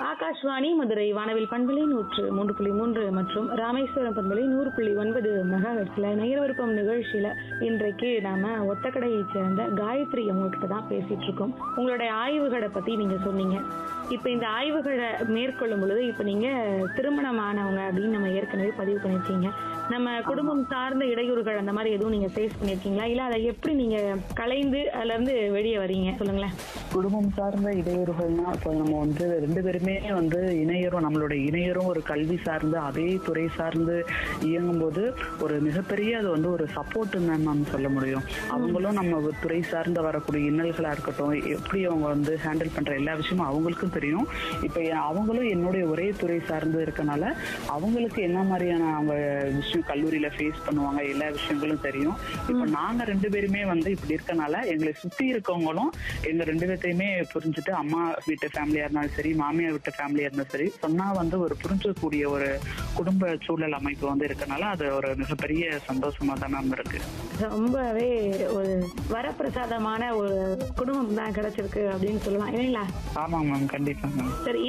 ஆகாஷ்வாணி மதுரை வானவில் பண்பலை நூற்று மூன்று புள்ளி மூன்று மற்றும் ராமேஸ்வரம் பண்பலை நூறு புள்ளி ஒன்பது மெகாஹெட்ஸ்ல நேர விருப்பம் நிகழ்ச்சியில இன்றைக்கு நாம ஒத்தக்கடையை சேர்ந்த காயத்ரி அவங்ககிட்ட தான் பேசிட்டு இருக்கோம் உங்களுடைய ஆய்வுகளை பத்தி நீங்க சொன்னீங்க இப்ப இந்த ஆய்வுகளை மேற்கொள்ளும் பொழுது இப்ப நீங்க திருமணமானவங்க அப்படின்னு நம்ம ஏற்கனவே பதிவு பண்ணிருக்கீங்க நம்ம குடும்பம் சார்ந்த இடையூறுகள் அந்த மாதிரி எதுவும் நீங்க ஃபேஸ் பண்ணிருக்கீங்களா இல்ல அதை எப்படி நீங்க கலைந்து அதுல இருந்து வெளியே வரீங்க சொல்லுங்களேன் குடும்பம் சார்ந்த இடையூறுகள்னா இப்போ நம்ம வந்து ரெண்டு பேருமே வந்து இணையரும் நம்மளோட இணையரும் ஒரு கல்வி சார்ந்து அதே துறை சார்ந்து இயங்கும் போது ஒரு மிகப்பெரிய அது வந்து ஒரு சப்போர்ட்டுன்னு தான் நம்ம சொல்ல முடியும் அவங்களும் நம்ம ஒரு துறை சார்ந்து வரக்கூடிய இன்னல்களா இருக்கட்டும் எப்படி அவங்க வந்து ஹேண்டில் பண்ற எல்லா விஷயமும் அவங்களுக்கும் தெரியும் இப்போ அவங்களும் என்னுடைய ஒரே துறை சார்ந்து இருக்கனால அவங்களுக்கு என்ன மாதிரியான அவங்க விஷயம் கல்லூரியில ஃபேஸ் பண்ணுவாங்க எல்லா விஷயங்களும் தெரியும் இப்போ நாங்க ரெண்டு பேருமே வந்து இப்படி இருக்கனால எங்களை சுத்தி இருக்கவங்களும் எங்க ரெண்டு பேர்த்தையுமே புரிஞ்சுட்டு அம்மா வீட்டு ஃபேமிலியா இருந்தாலும் சரி மாமியார் வீட்டு ஃபேமிலியா இருந்தாலும் சரி சொன்னா வந்து ஒரு புரிஞ்சக்கூடிய ஒரு குடும்ப சூழல் அமைப்பு வந்து இருக்கனால அது ஒரு மிகப்பெரிய சந்தோஷமா தான் மேம் இருக்கு ரொம்பவே ஒரு வரப்பிரசாதமான ஒரு குடும்பம் தான் கிடைச்சிருக்கு அப்படின்னு சொல்லலாம் இல்லைங்களா ஆமாங்க மேம் கண்டிப்பா மேம் சரி